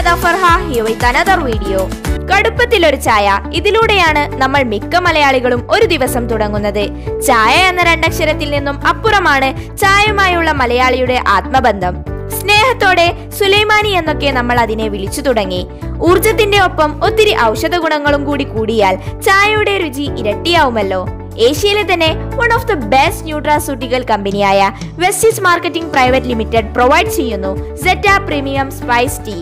അദ Farha here with another video കടുപ്പത്തിലൊരു ചായ ഇതിലൂടെയാണ് നമ്മൾ മിക്ക മലയാളികളും ഒരു ദിവസം തുടങ്ങുന്നത് ചായ എന്ന രണ്ടക്ഷരത്തിൽ നിന്നും അപ്പുറമാണ് ചായയുമായുള്ള മലയാളിയുടെ ആത്മബന്ധം സ്നേഹത്തോടെ സുലൈമാനി എന്നൊക്കെ നമ്മൾ അതിനെ വിളിച്ചു തുടങ്ങി ഊർജത്തിന്റെ ഒപ്പം ഒത്തിരി ഔഷധ ഗുണങ്ങളും കൂടി കൂടിയാൽ ചായയുടെ രുചി ഇരട്ടിയാവുമല്ലോ ഏഷ്യയിലെ തന്നെ one of the best nutraceutical കമ്പനിയായ Vestige marketing private limited provide ചെയ്യുന്നു സെറ്റ പ്രീമിയം സ്പൈസ് ടീ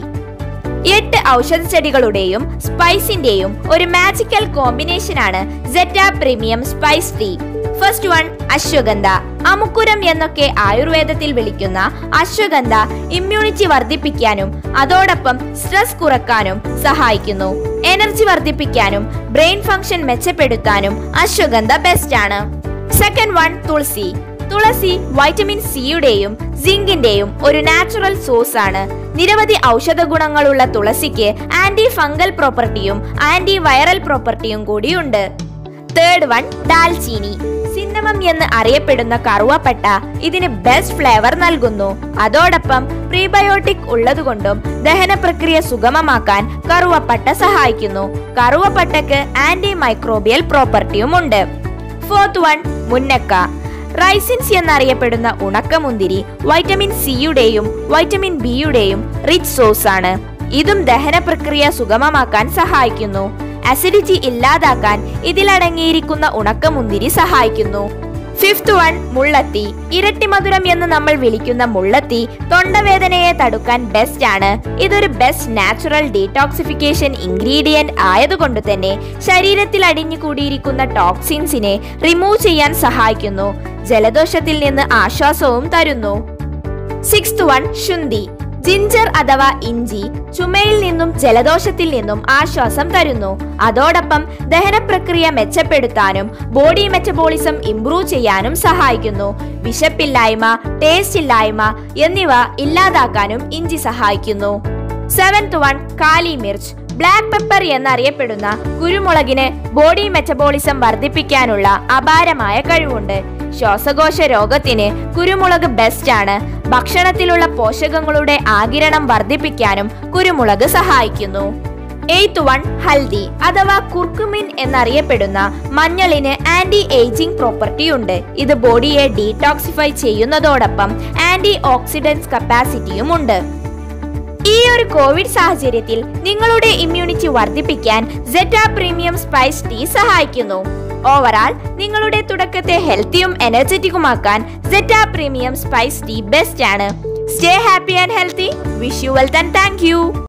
എട്ട് ഔഷധ ചെടികളുടെയും സ്പൈസിന്റെയും ഒരു മാജിക്കൽ കോമ്പിനേഷനാണ് Zeta premium spice tea first one Ashwagandha അമുക്കുരം എന്നൊക്കെ ആയുർവേദത്തിൽ വിളിക്കുന്ന അശ്വഗന്ധ ഇമ്മ്യൂണിറ്റി വർദ്ധിപ്പിക്കാനും അതോടൊപ്പം സ്ട്രെസ് കുറക്കാനും സഹായിക്കുന്നു എനർജി വർദ്ധിപ്പിക്കാനും ബ്രെയിൻ ഫംഗ്ഷൻ മെച്ചപ്പെടുത്താനും അശ്വഗന്ധ ബെസ്റ്റ് ആണ് സെക്കൻഡ് വൺ തുളസി തുളസി വൈറ്റമിൻ സിയുടെയും സിങ്കിന്റെയും ഒരു നാച്ചുറൽ സോഴ്സ് ആണ് നിരവധി ഔഷധ ഗുണങ്ങളുള്ള തുളസിക്ക് ആന്റി ഫംഗൽ പ്രോപ്പർട്ടിയും ആന്റി വൈറൽ പ്രോപ്പർട്ടിയും കൂടിയുണ്ട് തേർഡ് വൺ ഡാൽച്ചീനി സിന്നമം എന്ന് അറിയപ്പെടുന്ന കറുവപ്പട്ട ഇതിന് ബെസ്റ്റ് ഫ്ലേവർ നൽകുന്നു അതോടൊപ്പം പ്രീബയോട്ടിക് ഉള്ളതുകൊണ്ടും ദഹന പ്രക്രിയ സുഗമമാക്കാൻ കറുവപ്പട്ട സഹായിക്കുന്നു കറുവപ്പട്ടക്ക് ആന്റി മൈക്രോബിയൽ പ്രോപ്പർട്ടിയും ഉണ്ട് ഫോർത്ത് വൺ മുന്നക്ക റൈസിൻസ് എന്നറിയപ്പെടുന്ന ഉണക്കമുന്തിരി വൈറ്റമിൻ സിയുടെയും വൈറ്റമിൻ ബിയുടെയും റിച്ച് സോഴ്സ് ആണ് ഇതും ദഹന പ്രക്രിയ സുഗമമാക്കാൻ സഹായിക്കുന്നു അസിഡിറ്റി ഇല്ലാതാക്കാൻ ഇതിലടങ്ങിയിരിക്കുന്ന ഉണക്കമുന്തിരി സഹായിക്കുന്നു ഫിഫ്ത് വൺ മുള്ളത്തി ഇരട്ടി മധുരം എന്ന് നമ്മൾ വിളിക്കുന്ന മുള്ളത്തി തൊണ്ടവേദനയെ തടുക്കാൻ ബെസ്റ്റ് ആണ് ഇതൊരു ബെസ്റ്റ് നാച്ചുറൽ ഡീടോക്സിഫിക്കേഷൻ ഇൻഗ്രീഡിയന്റ് ആയതുകൊണ്ട് തന്നെ ശരീരത്തിൽ അടിഞ്ഞു കൂടിയിരിക്കുന്ന ടോക്സിൻസിനെ റിമൂവ് ചെയ്യാൻ സഹായിക്കുന്നു ജലദോഷത്തിൽ നിന്ന് ആശ്വാസവും തരുന്നു സിക്സ്ത് വൺ ശുന്തി ജിഞ്ചർ അഥവാ ഇഞ്ചി ചുമയിൽ നിന്നും ജലദോഷത്തിൽ നിന്നും ആശ്വാസം തരുന്നു അതോടൊപ്പം ദഹന പ്രക്രിയ മെച്ചപ്പെടുത്താനും ബോഡി മെറ്റബോളിസം ഇംപ്രൂവ് ചെയ്യാനും സഹായിക്കുന്നു വിശപ്പില്ലായ്മ ടേസ്റ്റ് ഇല്ലായ്മ എന്നിവ ഇല്ലാതാക്കാനും ഇഞ്ചി സഹായിക്കുന്നു സെവൻത് വൺ കാലി മിർച്ച് ബ്ലാക്ക് പെപ്പർ എന്നറിയപ്പെടുന്ന കുരുമുളകിന് ബോഡി മെറ്റബോളിസം വർദ്ധിപ്പിക്കാനുള്ള അപാരമായ കഴിവുണ്ട് ശ്വാസകോശ രോഗത്തിന് കുരുമുളക് ബെസ്റ്റ് ആണ് ഭക്ഷണത്തിലുള്ള പോഷകങ്ങളുടെ ആകിരണം വർദ്ധിപ്പിക്കാനും കുരുമുളക് സഹായിക്കുന്നു എയ്ത്ത് വൺ ഹൽദി അഥവാ കുർക്കുമിൻ എന്നറിയപ്പെടുന്ന മഞ്ഞളിന് ആന്റി ഏജിംഗ് പ്രോപ്പർട്ടി ഉണ്ട് ഇത് ബോഡിയെ ഡീടോക്സിഫൈ ചെയ്യുന്നതോടൊപ്പം ആന്റി ഓക്സിഡൻസ് കപ്പാസിറ്റിയും ഉണ്ട് ഈ ഒരു കോവിഡ് സാഹചര്യത്തിൽ നിങ്ങളുടെ ഇമ്മ്യൂണിറ്റി വർദ്ധിപ്പിക്കാൻ സെറ്റ പ്രീമിയം സ്പൈസ് ടീ സഹായിക്കുന്നു ഓവറാൾ നിങ്ങളുടെ തുടക്കത്തെ ഹെൽത്തിയും എനർജറ്റിക്കുമാക്കാൻ Zeta premium spice tea best ആണ് stay happy and healthy wish you wealth and thank U